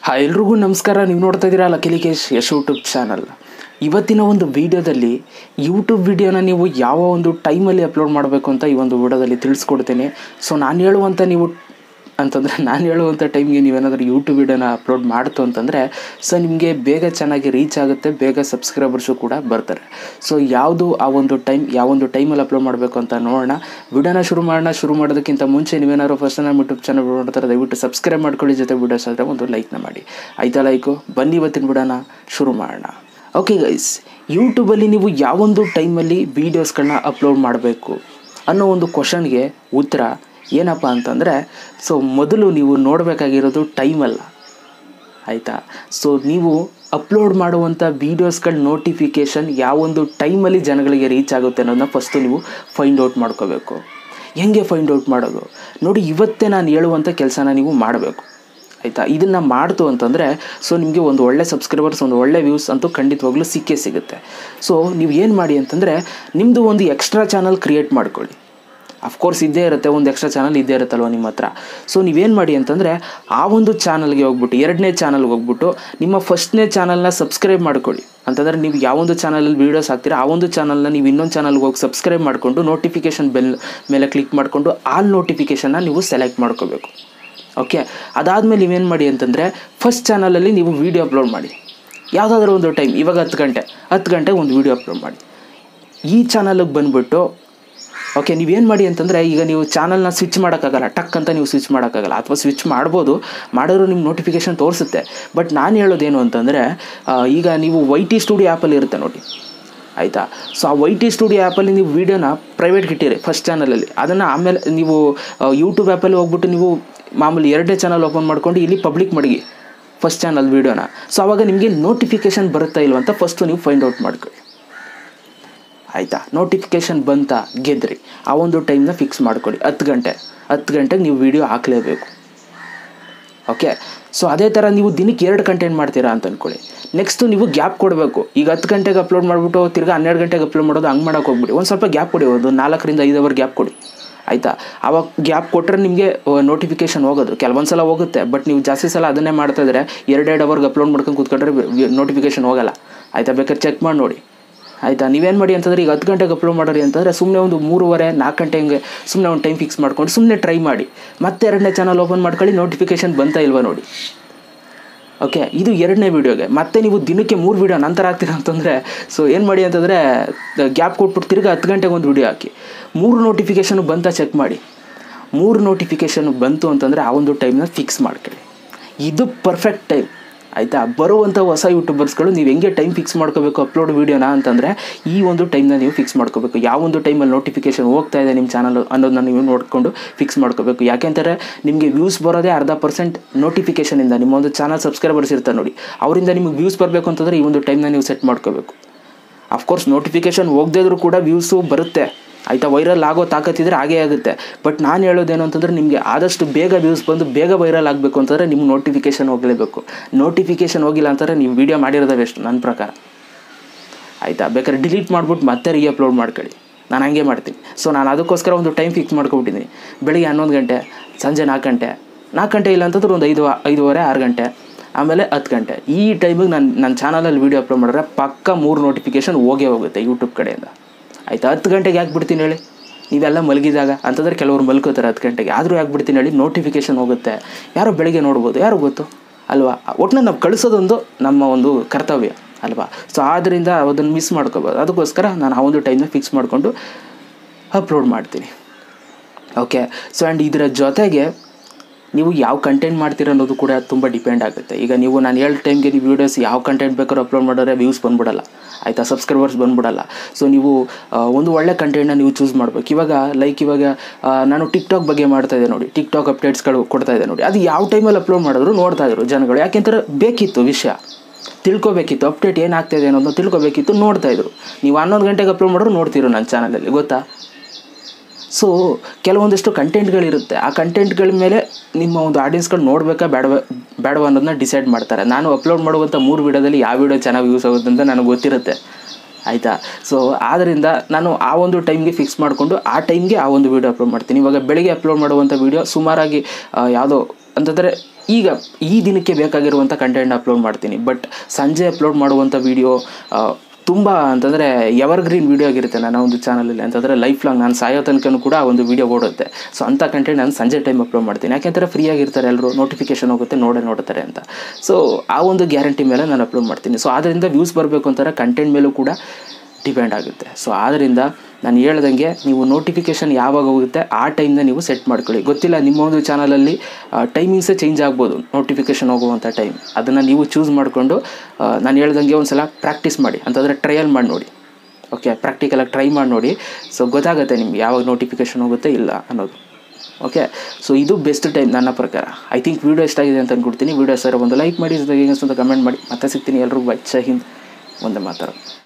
hi ಎಲ್ರಿಗೂ ನಮಸ್ಕಾರ ನೀವು ನೋಡ್ತಾ ಇದ್ದೀರಾ ಲಕಿಲಿಕೇಶ್ ಯಶ್ ಯೂಟ್ಯೂಬ್ ಚಾನಲ್ ಇವತ್ತಿನ ಒಂದು ವಿಡಿಯೋದಲ್ಲಿ ಯೂಟ್ಯೂಬ್ ವಿಡಿಯೋನ ನೀವು ಯಾವ ಒಂದು ಟೈಮಲ್ಲಿ ಅಪ್ಲೋಡ್ ಮಾಡಬೇಕು ಅಂತ ಈ ಒಂದು ವಿಡಿಯೋದಲ್ಲಿ ತಿಳಿಸ್ಕೊಡ್ತೀನಿ ಸೊ ನಾನು ಹೇಳುವಂಥ ನೀವು ಅಂತಂದರೆ ನಾನು ಹೇಳುವಂಥ ಟೈಮ್ಗೆ ನೀವೇನಾದರೂ ಯೂಟ್ಯೂಬ್ ವಿಡಿಯೋನ ಅಪ್ಲೋಡ್ ಮಾಡ್ತು ಅಂತಂದರೆ ಸೊ ನಿಮಗೆ ಬೇಗ ಚೆನ್ನಾಗಿ ರೀಚ್ ಆಗುತ್ತೆ ಬೇಗ ಸಬ್ಸ್ಕ್ರೈಬರ್ಸು ಕೂಡ ಬರ್ತಾರೆ ಸೊ ಯಾವುದು ಆ ಒಂದು ಟೈಮ್ ಯಾವ ಒಂದು ಟೈಮಲ್ಲಿ ಅಪ್ಲೋಡ್ ಮಾಡಬೇಕು ಅಂತ ನೋಡೋಣ ವಿಡಿಯೋನ ಶುರು ಮಾಡೋಣ ಶುರು ಮಾಡೋದಕ್ಕಿಂತ ಮುಂಚೆ ನೀವೇನಾದ್ರು ಫಸ್ಟ್ ನಮ್ಮ ಯೂಟ್ಯೂಬ್ ಚಾನಲ್ ನೋಡ್ತಾರೆ ದಯವಿಟ್ಟು ಸಬ್ಸ್ಕ್ರೈಬ್ ಮಾಡ್ಕೊಳ್ಳಿ ಜೊತೆ ವಿಡಿಯೋಸ್ ಆದರೆ ಒಂದು ಲೈಕ್ನ ಮಾಡಿ ಆಯ್ತಾ ಲೈಕು ಬನ್ನಿ ಇವತ್ತಿನ ವಿಡಿಯೋನ ಶುರು ಮಾಡೋಣ ಓಕೆ ಗೈಸ್ ಯೂಟ್ಯೂಬಲ್ಲಿ ನೀವು ಯಾವೊಂದು ಟೈಮಲ್ಲಿ ವೀಡಿಯೋಸ್ಗಳನ್ನ ಅಪ್ಲೋಡ್ ಮಾಡಬೇಕು ಅನ್ನೋ ಒಂದು ಕ್ವಶನ್ಗೆ ಉತ್ತರ ಏನಪ್ಪ ಅಂತಂದರೆ ಸೊ ಮೊದಲು ನೀವು ನೋಡಬೇಕಾಗಿರೋದು ಟೈಮಲ್ಲ ಆಯಿತಾ ಸೊ ನೀವು ಅಪ್ಲೋಡ್ ಮಾಡುವಂಥ ವೀಡಿಯೋಸ್ಗಳ ನೋಟಿಫಿಕೇಷನ್ ಯಾವೊಂದು ಟೈಮಲ್ಲಿ ಜನಗಳಿಗೆ ರೀಚ್ ಆಗುತ್ತೆ ಅನ್ನೋದನ್ನ ಫಸ್ಟು ನೀವು ಫೈಂಡ್ ಔಟ್ ಮಾಡ್ಕೋಬೇಕು ಹೆಂಗೆ ಫೈಂಡ್ ಔಟ್ ಮಾಡೋದು ನೋಡಿ ಇವತ್ತೇ ನಾನು ಹೇಳುವಂಥ ಕೆಲಸನ ನೀವು ಮಾಡಬೇಕು ಆಯಿತಾ ಇದನ್ನು ಮಾಡ್ತು ಅಂತಂದರೆ ಸೊ ನಿಮಗೆ ಒಂದು ಒಳ್ಳೆ ಸಬ್ಸ್ಕ್ರೈಬರ್ಸ್ ಒಂದು ಒಳ್ಳೆ ವ್ಯೂಸ್ ಅಂತೂ ಖಂಡಿತವಾಗ್ಲೂ ಸಿಕ್ಕೇ ಸಿಗುತ್ತೆ ಸೊ ನೀವು ಏನು ಮಾಡಿ ಅಂತಂದರೆ ನಿಮ್ಮದು ಒಂದು ಎಕ್ಸ್ಟ್ರಾ ಚಾನಲ್ ಕ್ರಿಯೇಟ್ ಮಾಡ್ಕೊಳ್ಳಿ ಅಫ್ಕೋರ್ಸ್ ಇದ್ದೇ ಇರುತ್ತೆ ಒಂದು ಎಕ್ಸ್ಟ್ರಾ ಚಾನಲ್ ಇದ್ದೇ ಇರುತ್ತಲ್ವ ನಿಮ್ಮ ಹತ್ರ ಸೊ ನೀವೇನು ಮಾಡಿ ಅಂತಂದರೆ ಆ ಒಂದು ಚಾನಲ್ಗೆ ಹೋಗ್ಬಿಟ್ಟು ಎರಡನೇ ಚಾನಲ್ಗೆ ಹೋಗ್ಬಿಟ್ಟು ನಿಮ್ಮ ಫಸ್ಟ್ನೇ ಚಾನಲ್ನ ಸಬ್ಸ್ಕ್ರೈಬ್ ಮಾಡ್ಕೊಳ್ಳಿ ಅಂತಂದರೆ ನೀವು ಯಾವೊಂದು ಚಾನಲಲ್ಲಿ ವೀಡಿಯೋಸ್ ಹಾಕ್ತೀರಾ ಆ ಒಂದು ಚಾನಲ್ನ ನೀವು ಇನ್ನೊಂದು ಚಾನಲ್ಗೆ ಹೋಗಿ ಸಬ್ಸ್ಕ್ರೈಬ್ ಮಾಡಿಕೊಂಡು ನೋಟಿಫಿಕೇಷನ್ ಬೆಲ್ ಮೇಲೆ ಕ್ಲಿಕ್ ಮಾಡಿಕೊಂಡು ಆಲ್ ನೋಟಿಫಿಕೇಷನ್ನ ನೀವು ಸೆಲೆಕ್ಟ್ ಮಾಡ್ಕೋಬೇಕು ಓಕೆ ಅದಾದಮೇಲೆ ನೀವೇನು ಮಾಡಿ ಅಂತಂದರೆ ಫಸ್ಟ್ ಚಾನಲಲ್ಲಿ ನೀವು ವೀಡಿಯೋ ಅಪ್ಲೋಡ್ ಮಾಡಿ ಯಾವುದಾದ್ರೂ ಒಂದು ಟೈಮ್ ಇವಾಗ ಹತ್ತು ಗಂಟೆ ಹತ್ತು ಗಂಟೆಗೆ ಒಂದು ವೀಡಿಯೋ ಅಪ್ಲೋಡ್ ಮಾಡಿ ಈ ಚಾನಲ್ಗೆ ಬಂದುಬಿಟ್ಟು ಓಕೆ ನೀವೇನು ಮಾಡಿ ಅಂತಂದರೆ ಈಗ ನೀವು ಚಾನಲ್ನ ಸ್ವಿಚ್ ಮಾಡೋಕ್ಕಾಗಲ್ಲ ಟಕ್ ಅಂತ ನೀವು ಸ್ವಿಚ್ ಮಾಡೋಕ್ಕಾಗಲ್ಲ ಅಥವಾ ಸ್ವಿಚ್ ಮಾಡ್ಬೋದು ಮಾಡಿದ್ರು ನಿಮ್ಮ ನೋಟಿಫಿಕೇಷನ್ ತೋರಿಸುತ್ತೆ ಬಟ್ ನಾನು ಹೇಳೋದೇನು ಅಂತಂದರೆ ಈಗ ನೀವು ವೈ ಟಿ ಸ್ಟುಡಿಯೋ ಆ್ಯಪಲ್ಲಿ ಇರುತ್ತೆ ನೋಡಿ ಆಯಿತಾ ಸೊ ಆ ವೈ ಟಿ ಸ್ಟುಡಿಯೋ ಆ್ಯಪಲ್ಲಿ ನೀವು ವೀಡಿಯೋನ ಪ್ರೈವೇಟ್ಗೆ ಇಟ್ಟಿರಿ ಫಸ್ಟ್ ಚಾನಲಲ್ಲಿ ಅದನ್ನು ಆಮೇಲೆ ನೀವು ಯೂಟ್ಯೂಬ್ ಆ್ಯಪಲ್ಲಿ ಹೋಗ್ಬಿಟ್ಟು ನೀವು ಮಾಮೂಲಿ ಎರಡೇ ಚಾನಲ್ ಓಪನ್ ಮಾಡ್ಕೊಂಡು ಇಲ್ಲಿ ಪಬ್ಲಿಕ್ ಮಡಗಿ ಫಸ್ಟ್ ಚಾನಲ್ ವೀಡಿಯೋನ ಸೊ ಆವಾಗ ನಿಮಗೆ ನೋಟಿಫಿಕೇಷನ್ ಬರುತ್ತಾ ಇಲ್ವ ಅಂತ ಫಸ್ಟು ನೀವು ಫೈಂಡ್ ಔಟ್ ಮಾಡ್ಕೊಳ್ಳಿ ಆಯಿತಾ ನೋಟಿಫಿಕೇಷನ್ ಬಂತ ಗೆದ್ರಿ ಆ ಒಂದು ಟೈಮ್ನ ಫಿಕ್ಸ್ ಮಾಡ್ಕೊಳ್ಳಿ ಹತ್ತು ಗಂಟೆ ಹತ್ತು ಗಂಟೆಗೆ ನೀವು ವೀಡಿಯೋ ಹಾಕಲೇಬೇಕು ಓಕೆ ಸೊ ಅದೇ ಥರ ನೀವು ದಿನಕ್ಕೆ ಎರಡು ಕಂಟೆಂಟ್ ಮಾಡ್ತೀರಾ ಅಂತ ಅಂದ್ಕೊಳ್ಳಿ ನೆಕ್ಸ್ಟು ನೀವು ಗ್ಯಾಪ್ ಕೊಡಬೇಕು ಈಗ ಹತ್ತು ಗಂಟೆಗೆ ಅಪ್ಲೋಡ್ ಮಾಡಿಬಿಟ್ಟು ತಿರ್ಗಿ ಹನ್ನೆರಡು ಗಂಟೆಗೆ ಅಪ್ಲೋಡ್ ಮಾಡೋದು ಹಂಗೆ ಮಾಡೋಕೆ ಹೋಗ್ಬಿಡಿ ಒಂದು ಸ್ವಲ್ಪ ಗ್ಯಾಪ್ ಕೊಡಿ ಒಂದು ನಾಲ್ಕರಿಂದ ಐದು ಅವರ್ ಗ್ಯಾಪ್ ಕೊಡಿ ಆಯಿತಾ ಆವಾಗ ಗ್ಯಾಪ್ ಕೊಟ್ಟರೆ ನಿಮಗೆ ನೋಟಿಫಿಕೇಷನ್ ಹೋಗೋದು ಕೆಲವೊಂದು ಸಲ ಹೋಗುತ್ತೆ ಬಟ್ ನೀವು ಜಾಸ್ತಿ ಸಲ ಅದನ್ನೇ ಮಾಡ್ತಾ ಇದ್ರೆ ಎರಡೆರಡು ಅವರ್ಗೆ ಅಪ್ಲೋಡ್ ಮಾಡ್ಕೊಂಡು ಕೂತ್ಕೊಂಡ್ರೆ ನೋಟಿಫಿಕೇಷನ್ ಹೋಗಲ್ಲ ಆಯಿತಾ ಬೇಕಾದ್ರೆ ಚೆಕ್ ಮಾಡಿ ನೋಡಿ ಆಯಿತಾ ನೀವೇನು ಮಾಡಿ ಅಂತಂದರೆ ಈಗ ಹತ್ತು ಗಂಟೆಗೆ ಅಪ್ಲೋಡ್ ಮಾಡೋರಿ ಅಂತಂದರೆ ಸುಮ್ಮನೆ ಒಂದು ಮೂರುವರೆ ನಾಲ್ಕು ಗಂಟೆ ಹಿಂಗೆ ಸುಮ್ಮನೆ ಒಂದು ಟೈಮ್ ಫಿಕ್ಸ್ ಮಾಡ್ಕೊಂಡು ಸುಮ್ಮನೆ ಟ್ರೈ ಮಾಡಿ ಮತ್ತೆ ಎರಡನೇ ಚಾನಲ್ ಓಪನ್ ಮಾಡ್ಕೊಳ್ಳಿ ನೋಟಿಫಿಕೇಷನ್ ಬಂತಾ ಇಲ್ವಾ ನೋಡಿ ಓಕೆ ಇದು ಎರಡನೇ ವೀಡಿಯೋಗೆ ಮತ್ತೆ ನೀವು ದಿನಕ್ಕೆ ಮೂರು ವೀಡಿಯೋ ನಂತರ ಹಾಕ್ತೀರಾ ಅಂತಂದರೆ ಸೊ ಏನು ಮಾಡಿ ಅಂತಂದರೆ ಗ್ಯಾಪ್ ಕೊಟ್ಬಿಟ್ಟು ತಿರ್ಗಿ ಹತ್ತು ಗಂಟೆಗೆ ಒಂದು ವೀಡಿಯೋ ಹಾಕಿ ಮೂರು ನೋಟಿಫಿಕೇಷನು ಬಂತ ಚೆಕ್ ಮಾಡಿ ಮೂರು ನೋಟಿಫಿಕೇಷನ್ ಬಂತು ಅಂತಂದರೆ ಆ ಒಂದು ಟೈಮ್ನ ಫಿಕ್ಸ್ ಮಾಡ್ಕೊಳ್ಳಿ ಇದು ಪರ್ಫೆಕ್ಟ್ ಟೈಮ್ ಆಯಿತಾ ಬರುವಂಥ ಹೊಸ ಯೂಟ್ಯೂಬರ್ಸ್ಗಳು ನೀವು ಹೆಂಗೆ ಟೈಮ್ ಫಿಕ್ಸ್ ಮಾಡ್ಕೋಬೇಕು ಅಪ್ಲೋಡ್ ವೀಡಿಯೋನ ಅಂತಂದರೆ ಈ ಒಂದು ಟೈಮ್ನ ನೀವು ಫಿಕ್ಸ್ ಮಾಡ್ಕೋಬೇಕು ಯಾವ ಒಂದು ಟೈಮಲ್ಲಿ ನೋಟಿಫಿಕೇಷನ್ ಹೋಗ್ತಾ ಇದೆ ನಿಮ್ಮ ಚಾನಲ್ ಅನ್ನೋದನ್ನ ನೀವು ನೋಡಿಕೊಂಡು ಫಿಕ್ಸ್ ಮಾಡ್ಕೋಬೇಕು ಯಾಕೆಂದರೆ ನಿಮಗೆ ವ್ಯೂಸ್ ಬರೋದೇ ಅರ್ಧ ಪರ್ಸೆಂಟ್ ನೋಟಿಫಿಕೇಷನಿಂದ ನಿಮ್ಮ ಒಂದು ಚಾನಲ್ ಸಬ್ಸ್ಕ್ರೈಬರ್ಸ್ ಇರ್ತಾರೆ ನೋಡಿ ಅವರಿಂದ ನಿಮಗೆ ವ್ಯೂಸ್ ಬರಬೇಕು ಅಂತಂದರೆ ಈ ಒಂದು ಟೈಮ್ನ ನೀವು ಸೆಟ್ ಮಾಡ್ಕೋಬೇಕು ಅಫ್ಕೋರ್ಸ್ ನೋಟಿಫಿಕೇಷನ್ ಹೋಗದೇ ಇದ್ರೂ ಕೂಡ ವ್ಯೂಸು ಬರುತ್ತೆ ಆಯಿತಾ ವೈರಲ್ ಆಗೋ ತಾಕತ್ತಿದ್ರೆ ಹಾಗೇ ಆಗುತ್ತೆ ಬಟ್ ನಾನು ಹೇಳೋದೇನು ಅಂತಂದರೆ ನಿಮಗೆ ಆದಷ್ಟು ಬೇಗ ವ್ಯೂಸ್ ಬಂದು ಬೇಗ ವೈರಲ್ ಆಗಬೇಕು ಅಂತಂದರೆ ನಿಮ್ಮ ನೋಟಿಫಿಕೇಷನ್ ಹೋಗಲೇಬೇಕು ನೋಟಿಫಿಕೇಷನ್ ಹೋಗಿಲ್ಲ ಅಂತಂದರೆ ನೀವು ವೀಡಿಯೋ ಮಾಡಿರೋದೇ ವೆಸ್ಟ್ ನನ್ನ ಪ್ರಕಾರ ಆಯಿತಾ ಬೇಕಾದ್ರೆ ಡಿಲೀಟ್ ಮಾಡ್ಬಿಟ್ಟು ಮತ್ತೆ ರೀ ಅಪ್ಲೋಡ್ ಮಾಡ್ಕೊಳ್ಳಿ ನಾನು ಹಂಗೆ ಮಾಡ್ತೀನಿ ಸೊ ನಾನು ಅದಕ್ಕೋಸ್ಕರ ಒಂದು ಟೈಮ್ ಫಿಕ್ಸ್ ಮಾಡ್ಕೊಬಿಟ್ಟಿದ್ದೀನಿ ಬೆಳಿಗ್ಗೆ ಹನ್ನೊಂದು ಗಂಟೆ ಸಂಜೆ ನಾಲ್ಕು ಗಂಟೆ ನಾಲ್ಕು ಗಂಟೆ ಇಲ್ಲ ಅಂತಂದ್ರೆ ಒಂದು ಐದು ಐದುವರೆ ಆರು ಗಂಟೆ ಆಮೇಲೆ ಹತ್ತು ಗಂಟೆ ಈ ಟೈಮಿಗೆ ನಾನು ನನ್ನ ಚಾನಲಲ್ಲಿ ವೀಡಿಯೋ ಅಪ್ಲೋಡ್ ಮಾಡಿದ್ರೆ ಪಕ್ಕ ಮೂರು ನೋಟಿಫಿಕೇಷನ್ ಹೋಗೇ ಹೋಗುತ್ತೆ ಯೂಟ್ಯೂಬ್ ಕಡೆಯಿಂದ ಆಯಿತಾ ಹತ್ತು ಗಂಟೆಗೆ ಯಾಕೆ ಬಿಡ್ತೀನಿ ಹೇಳಿ ನೀವೆಲ್ಲ ಮಲಗಿದಾಗ ಅಂತಂದರೆ ಕೆಲವರು ಮಲ್ಕೋತಾರೆ ಹತ್ತು ಗಂಟೆಗೆ ಆದರೂ ಯಾಕೆ ಬಿಡ್ತೀನಿ ಹೇಳಿ ನೋಟಿಫಿಕೇಷನ್ ಹೋಗುತ್ತೆ ಯಾರೋ ಬೆಳಿಗ್ಗೆ ನೋಡ್ಬೋದು ಯಾರು ಗೊತ್ತು ಅಲ್ವಾ ಒಟ್ಟಿನಲ್ಲಿ ನಾವು ಕಳಿಸೋದೊಂದು ನಮ್ಮ ಒಂದು ಕರ್ತವ್ಯ ಅಲ್ವಾ ಸೊ ಆದ್ದರಿಂದ ಅದನ್ನು ಮಿಸ್ ಮಾಡ್ಕೋಬೋದು ಅದಕ್ಕೋಸ್ಕರ ನಾನು ಆ ಒಂದು ಟೈಮ್ನ ಫಿಕ್ಸ್ ಮಾಡಿಕೊಂಡು ಅಪ್ಲೋಡ್ ಮಾಡ್ತೀನಿ ಓಕೆ ಸೊ ಆ್ಯಂಡ್ ಇದರ ಜೊತೆಗೆ ನೀವು ಯಾವ ಕಂಟೆಂಟ್ ಮಾಡ್ತೀರ ಅನ್ನೋದು ಕೂಡ ತುಂಬ ಡಿಪೆಂಡ್ ಆಗುತ್ತೆ ಈಗ ನೀವು ನಾನು ಹೇಳೋ ಟೈಮ್ಗೆ ನೀವು ವೀಡಿಯೋಸ್ ಯಾವ ಕಂಟೆಂಟ್ ಬೇಕಾದ್ರೂ ಅಪ್ಲೋಡ್ ಮಾಡಿದ್ರೆ ವ್ಯೂಸ್ ಬಂದ್ಬಿಡಲ್ಲ ಆಯಿತಾ ಸಬ್ಸ್ಕ್ರೈಬರ್ಸ್ ಬಂದ್ಬಿಡಲ್ಲ ಸೊ ನೀವು ಒಂದು ಒಳ್ಳೆ ಕಂಟೆಂಟ್ನ ನೀವು ಚೂಸ್ ಮಾಡ್ಬೇಕು ಇವಾಗ ಲೈಕ್ ಇವಾಗ ನಾನು ಟಿಕ್ ಟಾಕ್ ಬಗ್ಗೆ ಮಾಡ್ತಾ ಇದ್ದೆ ನೋಡಿ ಟಿಕ್ ಟಾಕ್ ಅಪ್ಡೇಟ್ಸ್ಗಳು ಕೊಡ್ತಾ ಇದ್ದೆ ನೋಡಿ ಅದು ಯಾವ ಟೈಮಲ್ಲಿ ಅಪ್ಲೋಡ್ ಮಾಡಿದ್ರು ನೋಡ್ತಾ ಇದ್ರು ಜನಗಳು ಯಾಕೆಂದ್ರೆ ಬೇಕಿತ್ತು ವಿಷಯ ತಿಳ್ಕೊಬೇಕಿತ್ತು ಅಪ್ಡೇಟ್ ಏನಾಗ್ತಾಯಿದೆ ಅನ್ನೋದನ್ನ ತಿಳ್ಕೊಬೇಕಿತ್ತು ನೋಡ್ತಾ ಇದ್ರು ನೀವು ಹನ್ನೊಂದು ಗಂಟೆಗೆ ಅಪ್ಲೋಡ್ ಮಾಡಿದ್ರು ನೋಡ್ತಿರು ನನ್ನ ಚಾನಲಲ್ಲಿ ಗೊತ್ತಾ ಸೊ ಕೆಲವೊಂದಿಷ್ಟು ಕಂಟೆಂಟ್ಗಳಿರುತ್ತೆ ಆ ಕಂಟೆಂಟ್ಗಳ ಮೇಲೆ ನಿಮ್ಮ ಒಂದು ಆಡಿಯನ್ಸ್ಗಳು ನೋಡಬೇಕಾ ಬೇಡವ ಬೇಡವ ಅನ್ನೋದನ್ನ ಡಿಸೈಡ್ ಮಾಡ್ತಾರೆ ನಾನು ಅಪ್ಲೋಡ್ ಮಾಡುವಂಥ ಮೂರು ವೀಡಿಯೋದಲ್ಲಿ ಯಾವ ವೀಡಿಯೋ ಚೆನ್ನಾಗಿ ಯೂಸ್ ಆಗುತ್ತೆ ಅಂತ ನನಗೆ ಗೊತ್ತಿರುತ್ತೆ ಆಯಿತಾ ಸೊ ಆದ್ದರಿಂದ ನಾನು ಆ ಒಂದು ಟೈಮ್ಗೆ ಫಿಕ್ಸ್ ಮಾಡಿಕೊಂಡು ಆ ಟೈಮ್ಗೆ ಆ ಒಂದು ವೀಡಿಯೋ ಅಪ್ಲೋಡ್ ಮಾಡ್ತೀನಿ ಇವಾಗ ಬೆಳಿಗ್ಗೆ ಅಪ್ಲೋಡ್ ಮಾಡುವಂಥ ವೀಡಿಯೋ ಸುಮಾರಾಗಿ ಆ, ಯಾವುದೋ ಅಂತಂದರೆ ಈಗ ಈ ದಿನಕ್ಕೆ ಬೇಕಾಗಿರುವಂಥ ಕಂಟೆಂಟ್ ಅಪ್ಲೋಡ್ ಮಾಡ್ತೀನಿ ಬಟ್ ಸಂಜೆ ಅಪ್ಲೋಡ್ ಮಾಡುವಂಥ ವೀಡಿಯೋ ತುಂಬ ಅಂತಂದರೆ ಎವರ್ಗ್ರೀನ್ ವೀಡಿಯೋ ಆಗಿರುತ್ತೆ ನನ್ನ ಒಂದು ಚಾನಲಲ್ಲಿ ಅಂತಂದರೆ ಲೈಫ್ ಲಾಂಗ್ ನಾನು ಸಾಯೋ ತನಕನೂ ಕೂಡ ಆ ಒಂದು ವೀಡಿಯೋ ಓಡುತ್ತೆ ಸೊ ಅಂಥ ಕಂಟೆಂಟ್ ನಾನು ಸಂಜೆ ಟೈಮ್ ಅಪ್ಲೋಡ್ ಮಾಡ್ತೀನಿ ಯಾಕೆಂದರೆ ಫ್ರೀ ಆಗಿರ್ತಾರೆ ಎಲ್ಲರೂ ನೋಟಿಫಿಕೇಶನ್ ಹೋಗುತ್ತೆ ನೋಡೇ ನೋಡ್ತಾರೆ ಅಂತ ಸೊ ಆ ಒಂದು ಗ್ಯಾರಂಟಿ ಮೇಲೆ ನಾನು ಅಪ್ಲೋಡ್ ಮಾಡ್ತೀನಿ ಸೊ ಆದ್ದರಿಂದ ವ್ಯೂಸ್ ಬರಬೇಕು ಅಂತಾರೆ ಕಂಟೆಂಟ್ ಮೇಲೂ ಕೂಡ ಡಿಪೆಂಡ್ ಆಗುತ್ತೆ ಸೊ ಆದ್ದರಿಂದ ನಾನು ಹೇಳ್ದಂಗೆ ನೀವು ನೋಟಿಫಿಕೇಷನ್ ಯಾವಾಗ ಹೋಗುತ್ತೆ ಆ ಟೈಮ್ನ ನೀವು ಸೆಟ್ ಮಾಡ್ಕೊಳ್ಳಿ ಗೊತ್ತಿಲ್ಲ ನಿಮ್ಮ ಒಂದು ಚಾನಲಲ್ಲಿ ಟೈಮಿಂಗ್ಸೇ ಚೇಂಜ್ ಆಗ್ಬೋದು ನೋಟಿಫಿಕೇಷನ್ ಹೋಗುವಂಥ ಟೈಮ್ ಅದನ್ನು ನೀವು ಚೂಸ್ ಮಾಡಿಕೊಂಡು ನಾನು ಹೇಳ್ದಂಗೆ ಒಂದು ಸಲ ಪ್ರಾಕ್ಟೀಸ್ ಮಾಡಿ ಅಂತಂದರೆ ಟ್ರಯಲ್ ಮಾಡಿ ನೋಡಿ ಓಕೆ ಪ್ರಾಕ್ಟಿಕಲಾಗಿ ಟ್ರೈ ಮಾಡಿ ನೋಡಿ ಸೊ ಗೊತ್ತಾಗುತ್ತೆ ನಿಮ್ಗೆ ಯಾವಾಗ ನೋಟಿಫಿಕೇಷನ್ ಹೋಗುತ್ತೆ ಇಲ್ಲ ಅನ್ನೋದು ಓಕೆ ಸೊ ಇದು ಬೆಸ್ಟ್ ಟೈಮ್ ನನ್ನ ಪ್ರಕಾರ ಐ ಥಿಂಕ್ ವೀಡಿಯೋ ಎಷ್ಟಾಗಿದೆ ಅಂತ ಅಂದ್ಕೊಡ್ತೀನಿ ವೀಡಿಯೋ ಸರ್ ಒಂದು ಲೈಕ್ ಮಾಡಿ ಜೊತೆಗೆ ಅಂತ ಕಮೆಂಟ್ ಮಾಡಿ ಮತ್ತೆ ಸಿಗ್ತೀನಿ ಎಲ್ರಿಗೂ ಬೈ ಜೈ ಹಿಂದ್ ಒಂದೇ ಮಾತಾಡೋದು